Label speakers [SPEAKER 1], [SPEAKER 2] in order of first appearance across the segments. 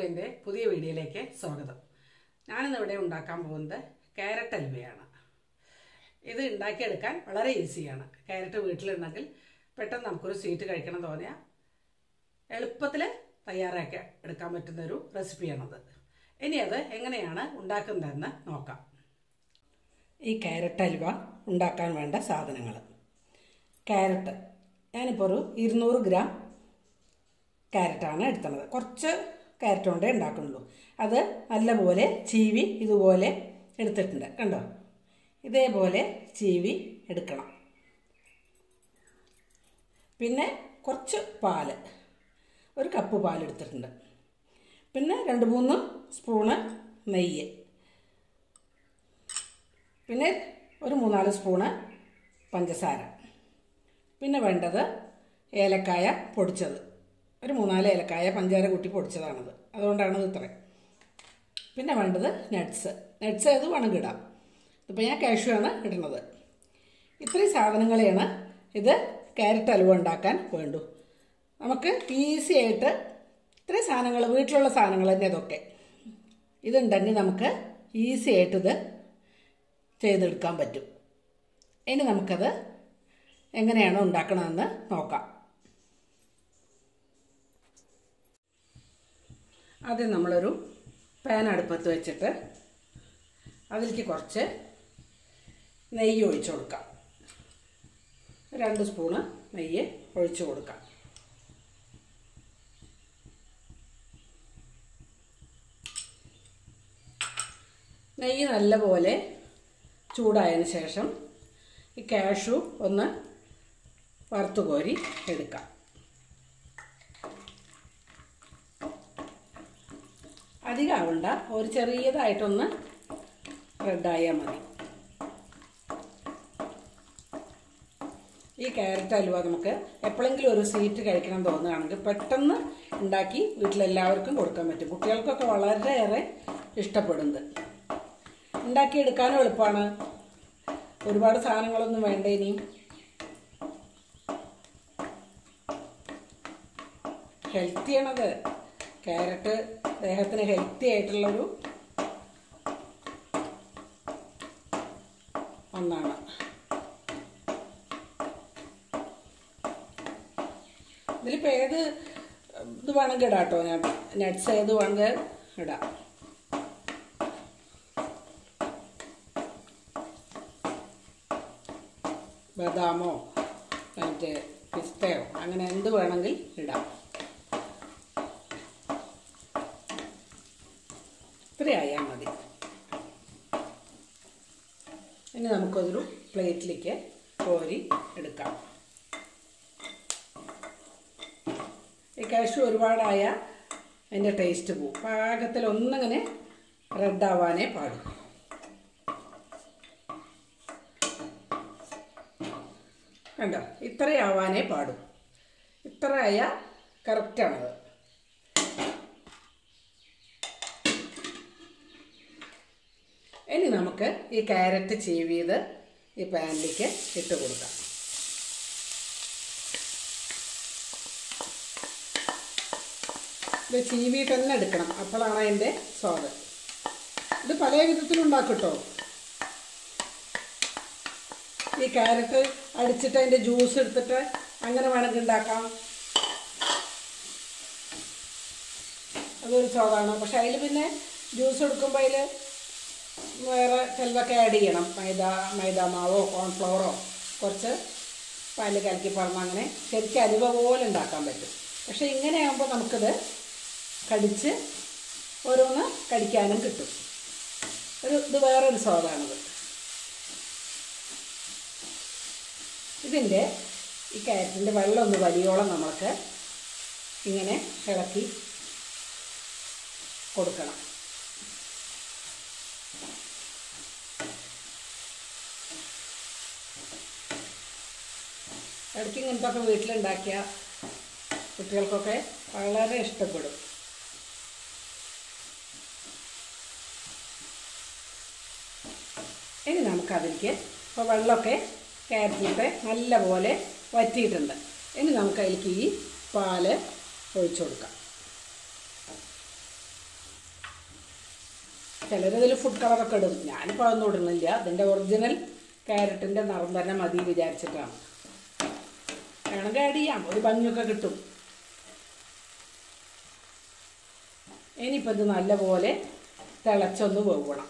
[SPEAKER 1] എൻ്റെ പുതിയ വീഡിയോയിലേക്ക് സ്വാഗതം ഞാനിന്ന് ഇവിടെ ഉണ്ടാക്കാൻ പോകുന്നത് ക്യാരറ്റ് അലുവയാണ് ഇത് ഉണ്ടാക്കിയെടുക്കാൻ വളരെ ഈസിയാണ് ക്യാരറ്റ് വീട്ടിലുണ്ടെങ്കിൽ പെട്ടെന്ന് നമുക്കൊരു സ്വീറ്റ് കഴിക്കണം തോന്നിയാൽ എളുപ്പത്തിൽ തയ്യാറാക്കി എടുക്കാൻ പറ്റുന്ന ഒരു റെസിപ്പിയാണത് ഇനി അത് എങ്ങനെയാണ് ഉണ്ടാക്കുന്നതെന്ന് നോക്കാം ഈ ക്യാരറ്റ് അലുവ ഉണ്ടാക്കാൻ വേണ്ട സാധനങ്ങൾ ക്യാരറ്റ് ഞാനിപ്പോൾ ഒരു ഇരുന്നൂറ് ഗ്രാം ക്യാരറ്റാണ് എടുക്കുന്നത് കുറച്ച് ക്യാരറ്റ് കൊണ്ടേ ഉണ്ടാക്കുന്നുള്ളൂ അത് നല്ലപോലെ ചീവി ഇതുപോലെ എടുത്തിട്ടുണ്ട് കണ്ടോ ഇതേപോലെ ചീവി എടുക്കണം പിന്നെ കുറച്ച് പാല് ഒരു കപ്പ് പാൽ എടുത്തിട്ടുണ്ട് പിന്നെ രണ്ട് മൂന്ന് സ്പൂണ് നെയ്യ് പിന്നെ ഒരു മൂന്നാല് സ്പൂണ് പഞ്ചസാര പിന്നെ വേണ്ടത് ഏലക്കായ പൊടിച്ചത് ഒരു മൂന്നാല് ഏലക്കായ പഞ്ചാര കൂട്ടി പൊടിച്ചതാണത് അതുകൊണ്ടാണ് ഇത് ഇത്രയും പിന്നെ വേണ്ടത് നട്ട്സ് നട്ട്സ് ഏത് വേണമെങ്കിൽ ഇടാം ഇതിപ്പോൾ ഞാൻ കാഷ്യൂ ആണ് ഇടുന്നത് ഇത്രയും സാധനങ്ങളെയാണ് ഇത് ക്യാരറ്റ് അലുവ ഉണ്ടാക്കാൻ വേണ്ടു നമുക്ക് ഈസി ആയിട്ട് ഇത്രയും സാധനങ്ങൾ വീട്ടിലുള്ള സാധനങ്ങൾ തന്നെ ഇതൊക്കെ ഇതുണ്ടെങ്കിൽ നമുക്ക് ഈസി ആയിട്ട് ഇത് ചെയ്തെടുക്കാൻ പറ്റും ഇനി നമുക്കത് എങ്ങനെയാണ് ഉണ്ടാക്കണമെന്ന് നോക്കാം ആദ്യം നമ്മളൊരു പാൻ അടുപ്പത്ത് വെച്ചിട്ട് അതിലേക്ക് കുറച്ച് നെയ്യ് ഒഴിച്ചു കൊടുക്കാം രണ്ട് സ്പൂണ് നെയ്യ് ഒഴിച്ചു കൊടുക്കാം നെയ്യ് നല്ലപോലെ ചൂടായതിന് ശേഷം ഈ കാഷു ഒന്ന് വറുത്തു കോരി എടുക്കാം അധികം ആവണ്ട ഒരു ചെറിയതായിട്ടൊന്ന് റെഡായാൽ മതി ഈ ക്യാരറ്റ് അലുവ നമുക്ക് എപ്പോഴെങ്കിലും ഒരു സ്വീറ്റ് കഴിക്കണം തോന്നുകയാണെങ്കിൽ പെട്ടെന്ന് ഉണ്ടാക്കി വീട്ടിലെല്ലാവർക്കും കൊടുക്കാൻ പറ്റും കുട്ടികൾക്കൊക്കെ വളരെയേറെ ഇഷ്ടപ്പെടുന്നത് ഉണ്ടാക്കിയെടുക്കാനും എളുപ്പമാണ് ഒരുപാട് സാധനങ്ങളൊന്നും വേണ്ട ഇനിയും ഹെൽത്തിയാണത് ക്യാരറ്റ് ദേഹത്തിന് ഹെൽത്തി ആയിട്ടുള്ളൊരു ഒന്നാണ് ഇതിലിപ്പോൾ ഏത് ഇത് വേണമെങ്കിൽ ഇടാം കേട്ടോ ഞാൻ നട്ട്സ് ഏത് വേണമെങ്കിൽ ഇടാം ബദാമോ മറ്റേ പിസ്തയോ അങ്ങനെ എന്ത് വേണമെങ്കിൽ ഇടാം ഇത്രയായാൽ മതി ഇനി നമുക്കതൊരു പ്ലേറ്റിലേക്ക് കോരി എടുക്കാം ഈ കാഷ്യൂ ഒരുപാടായ അതിൻ്റെ ടേസ്റ്റ് പോവും പാകത്തിൽ ഒന്നിങ്ങനെ റെഡാവാനേ പാടും കണ്ടോ ഇത്രയാവാനേ പാടും ഇത്രയായ കറക്റ്റാണത് ഇനി നമുക്ക് ഈ ക്യാരറ്റ് ചീവിയത് ഈ പാനിലേക്ക് ഇട്ട് കൊടുക്കാം ഇത് ചീവി തന്നെ എടുക്കണം അപ്പോഴാണ് അതിൻ്റെ സ്വാദ് ഇത് പല വിധത്തിലുണ്ടാക്കും കേട്ടോ ഈ ക്യാരറ്റ് അടിച്ചിട്ട് അതിൻ്റെ ജ്യൂസ് എടുത്തിട്ട് അങ്ങനെ വേണമെങ്കിൽ ഉണ്ടാക്കാം അതൊരു സ്വാദാണ് പക്ഷെ അതിൽ പിന്നെ ജ്യൂസ് എടുക്കുമ്പോൾ അതിൽ വേറെ ചിലതൊക്കെ ആഡ് ചെയ്യണം മൈദ മൈദ മാവോ കോൺഫ്ലവറോ കുറച്ച് പാല് കലക്കി പറഞ്ഞ് അങ്ങനെ ശരിക്കും അലുവ പോലെ ഉണ്ടാക്കാൻ പറ്റും പക്ഷെ ഇങ്ങനെയാകുമ്പോൾ നമുക്കിത് കടിച്ച് ഓരോന്ന് കടിക്കാനും കിട്ടും ഒരു ഇത് വേറൊരു സ്വാദാണിത് ഇതിൻ്റെ ഈ ക്യാരറ്റിൻ്റെ വെള്ളം ഒന്ന് വലിയോളം നമ്മൾക്ക് ഇങ്ങനെ ഇളക്കി കൊടുക്കണം ഇടയ്ക്ക് ഇങ്ങനത്തെ ഒക്കെ വീട്ടിലുണ്ടാക്കിയ കുട്ടികൾക്കൊക്കെ വളരെ ഇഷ്ടപ്പെടും ഇനി നമുക്കതിലേക്ക് ഇപ്പോൾ വെള്ളമൊക്കെ ക്യാരറ്റിലിട്ട് നല്ലപോലെ വറ്റിയിട്ടുണ്ട് ഇനി നമുക്ക് അതിലേക്ക് ഈ പാല് ഒഴിച്ചു കൊടുക്കാം ചിലരിതിൽ ഫുഡ് കളറൊക്കെ ഇടും ഞാനിപ്പോൾ അതൊന്നും ഇടുന്നില്ല ഇതിൻ്റെ ഒറിജിനൽ ക്യാരറ്റിൻ്റെ നിറം തന്നെ മതി വിചാരിച്ചിട്ടാണ് വേണമെങ്കിൽ ആഡ് ചെയ്യാം ഒരു ഭംഗിയൊക്കെ കിട്ടും ഇനിയിപ്പോൾ ഇത് നല്ലപോലെ തിളച്ചൊന്ന് വേവണം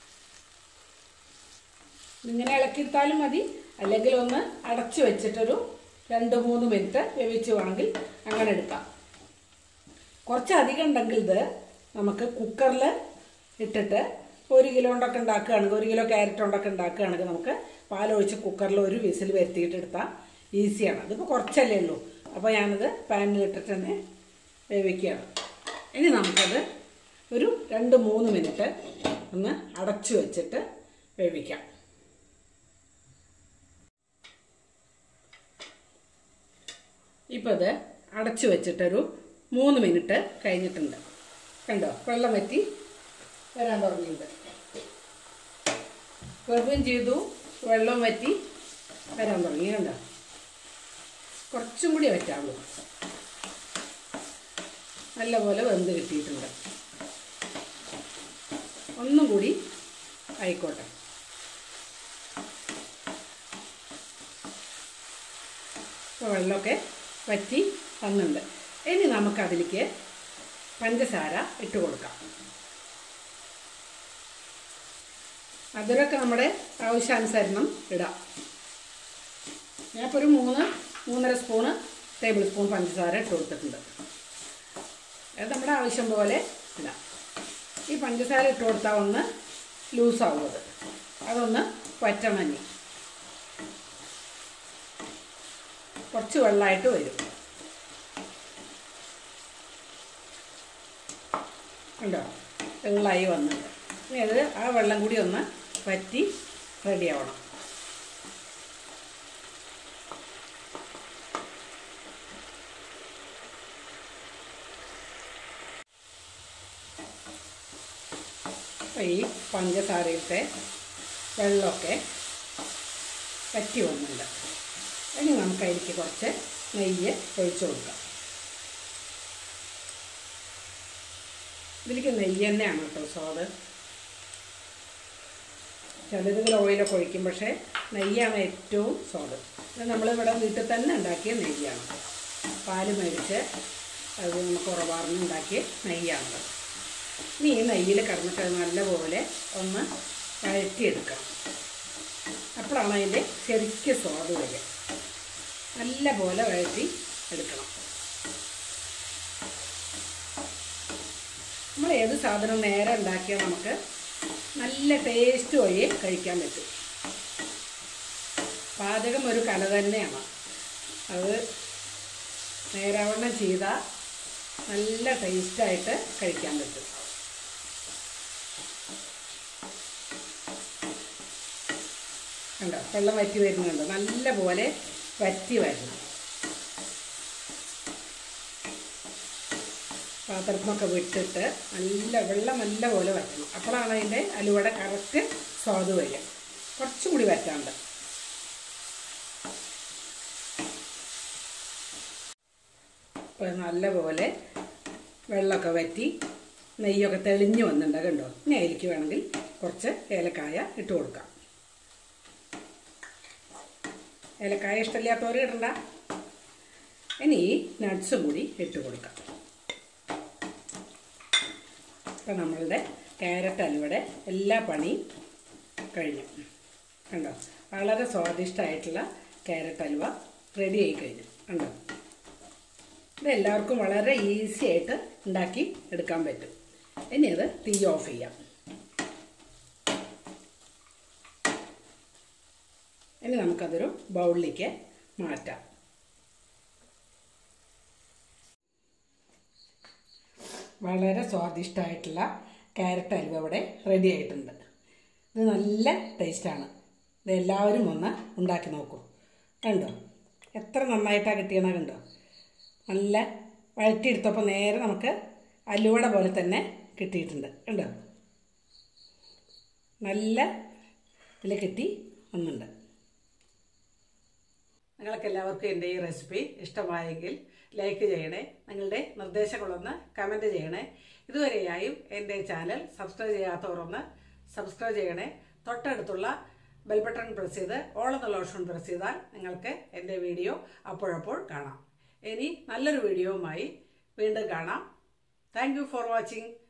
[SPEAKER 1] ഇങ്ങനെ ഇളക്കിയിട്ടാലും മതി അല്ലെങ്കിൽ ഒന്ന് അടച്ചു വെച്ചിട്ടൊരു രണ്ട് മൂന്ന് മിനിറ്റ് വേവിച്ച് വേണമെങ്കിൽ അങ്ങനെ എടുക്കാം കുറച്ച് അധികം ഉണ്ടെങ്കിൽ ഇത് നമുക്ക് കുക്കറിൽ ഇട്ടിട്ട് ഒരു കിലോ കൊണ്ടൊക്കെ ഉണ്ടാക്കുകയാണെങ്കിൽ ഒരു കിലോ ക്യാരറ്റ് കൊണ്ടൊക്കെ ഉണ്ടാക്കുകയാണെങ്കിൽ നമുക്ക് പാലൊഴിച്ച് കുക്കറിൽ ഒരു വിസിൽ വരുത്തിയിട്ട് എടുത്താൽ ഈസിയാണ് അതിപ്പോൾ കുറച്ചല്ലേ ഉള്ളൂ അപ്പോൾ ഞാനത് പാനിൽ ഇട്ടിട്ട് തന്നെ വേവിക്കുകയാണ് ഇനി നമുക്കത് ഒരു രണ്ട് മൂന്ന് മിനിറ്റ് ഒന്ന് അടച്ചു വെച്ചിട്ട് വേവിക്കാം ഇപ്പോൾ ഇത് അടച്ചു വെച്ചിട്ടൊരു മൂന്ന് മിനിറ്റ് കഴിഞ്ഞിട്ടുണ്ട് കണ്ടോ വെള്ളം വറ്റി വരാൻ തുടങ്ങിയിട്ടുണ്ട് വെറും ചെയ്തു വെള്ളം വറ്റി വരാൻ തുടങ്ങി കണ്ടോ കുറച്ചും കൂടി വറ്റാവുള്ളൂ നല്ലപോലെ വെന്ത് കിട്ടിയിട്ടുണ്ട് ഒന്നും കൂടി ആയിക്കോട്ടെ ഇപ്പോൾ വെള്ളമൊക്കെ വറ്റി വന്നിട്ടുണ്ട് ഇനി നമുക്കതിലേക്ക് പഞ്ചസാര ഇട്ട് കൊടുക്കാം മധുരമൊക്കെ നമ്മുടെ ആവശ്യാനുസരണം ഇടാം ഞാനിപ്പോൾ ഒരു മൂന്ന് മൂന്നര സ്പൂണ് ടേബിൾ സ്പൂൺ പഞ്ചസാര ഇട്ട് കൊടുത്തിട്ടുണ്ട് അത് നമ്മുടെ ആവശ്യം പോലെ ഇടാം ഈ പഞ്ചസാര ഇട്ട് കൊടുത്താൽ ഒന്ന് ലൂസാവും അത് അതൊന്ന് വറ്റണം ഇനി കുറച്ച് വെള്ളമായിട്ട് വരും ഉണ്ടോ വെള്ളമായി വന്നിട്ട് ഇനി അത് ആ വെള്ളം കൂടി ഒന്ന് വറ്റി റെഡി ആവണം അപ്പോൾ ഈ പഞ്ചസാരയിലത്തെ വെള്ളമൊക്കെ വറ്റി വന്നിട്ടുണ്ട് ഇനി നമുക്ക് അതിലേക്ക് കുറച്ച് നെയ്യ് ഒഴിച്ചു കൊടുക്കാം ഇതിലേക്ക് നെയ്യ് തന്നെയാണ് കേട്ടോ സ്വാദ് ചിലതിൽ ഓയിലൊക്കെ ഒഴിക്കും പക്ഷേ നെയ്യാണ് ഏറ്റവും സ്വാദ് ഇത് നമ്മളിവിടെ വീട്ടിൽ തന്നെ ഉണ്ടാക്കിയ നെയ്യാണ് പാല് മേടിച്ച് അത് നമുക്ക് ഉറവാറിന് ഉണ്ടാക്കിയ നെയ്യാണത് ഇനി ഈ നെയ്യിൽ കിടന്നിട്ട് അത് നല്ലപോലെ ഒന്ന് വഴറ്റിയെടുക്കണം അപ്പോഴാണ് അതിൻ്റെ ശരിക്കും സ്വാദ് വരിക നല്ല പോലെ വഴറ്റി എടുക്കണം നമ്മൾ ഏത് സാധനം നേരെ ഉണ്ടാക്കിയാൽ നമുക്ക് നല്ല ടേസ്റ്റ് വഴി കഴിക്കാൻ പറ്റും പാചകം ഒരു കല തന്നെയാണ് അത് നേരാവണ്ണം ചെയ്താൽ നല്ല ടേസ്റ്റായിട്ട് കഴിക്കാൻ പറ്റും കണ്ടോ വെള്ളം വറ്റി വരുന്നുണ്ട് നല്ല പോലെ വറ്റി വരണം പാത്രത്തിനൊക്കെ വിട്ടിട്ട് നല്ല വെള്ളം നല്ല പോലെ വറ്റണം അപ്പോഴാണ് അതിൻ്റെ അലുവയുടെ കറക്റ്റ് സ്വാദ് വരിക കുറച്ചും കൂടി വറ്റാണ്ട് ഇപ്പോൾ നല്ലപോലെ വെള്ളമൊക്കെ വറ്റി നെയ്യൊക്കെ തെളിഞ്ഞു വന്നിട്ടുണ്ട് കണ്ടോ ഇനി അതിലേക്ക് വേണമെങ്കിൽ കുറച്ച് ഏലക്കായ ഇട്ട് കൊടുക്കാം ഏലക്കായ ഇഷ്ടമില്ലാത്തവർ ഇടണ്ട ഇനി ഈ നട്ട്സും കൂടി ഇട്ട് കൊടുക്കാം ഇപ്പം നമ്മളുടെ ക്യാരറ്റ് അലുവയുടെ എല്ലാ പണിയും കഴിഞ്ഞു കണ്ടോ വളരെ സ്വാദിഷ്ടമായിട്ടുള്ള ക്യാരറ്റ് അലുവ റെഡി ആയി കഴിഞ്ഞു കണ്ടോ ഇത് എല്ലാവർക്കും വളരെ ഈസി ആയിട്ട് ഉണ്ടാക്കി എടുക്കാൻ പറ്റും ഇനി അത് തീ ഓഫ് ചെയ്യാം ഇനി നമുക്കതൊരു ബൗളിലേക്ക് മാറ്റാം വളരെ സ്വാദിഷ്ടമായിട്ടുള്ള ക്യാരറ്റ് അലുവ ഇവിടെ റെഡി ആയിട്ടുണ്ട് ഇത് നല്ല ടേസ്റ്റാണ് ഇത് എല്ലാവരും ഒന്ന് ഉണ്ടാക്കി നോക്കൂ കണ്ടോ എത്ര നന്നായിട്ടാണ് കിട്ടിയെന്നാ കണ്ടോ നല്ല വഴറ്റിയെടുത്തപ്പോൾ നേരെ നമുക്ക് അലുവയുടെ പോലെ തന്നെ കിട്ടിയിട്ടുണ്ട് കണ്ടോ നല്ല ഇതിൽ കിട്ടി വന്നുണ്ട് നിങ്ങൾ നിങ്ങൾക്ക് എല്ലാവർക്കും എൻ്റെ ഈ റെസിപ്പി ഇഷ്ടമായെങ്കിൽ ലൈക്ക് ചെയ്യണേ നിങ്ങളുടെ നിർദ്ദേശങ്ങളൊന്ന് കമൻറ്റ് ചെയ്യണേ ഇതുവരെയായും എൻ്റെ ചാനൽ സബ്സ്ക്രൈബ് ചെയ്യാത്തവരൊന്ന് സബ്സ്ക്രൈബ് ചെയ്യണേ തൊട്ടടുത്തുള്ള ബെൽ ബട്ടൺ പ്രസ് ചെയ്ത് ഓൾ എന്നുള്ള ഓപ്ഷൻ പ്രസ് ചെയ്താൽ നിങ്ങൾക്ക് എൻ്റെ വീഡിയോ അപ്പോഴപ്പോൾ കാണാം ഇനി നല്ലൊരു വീഡിയോവുമായി വീണ്ടും കാണാം താങ്ക് യു ഫോർ വാച്ചിങ്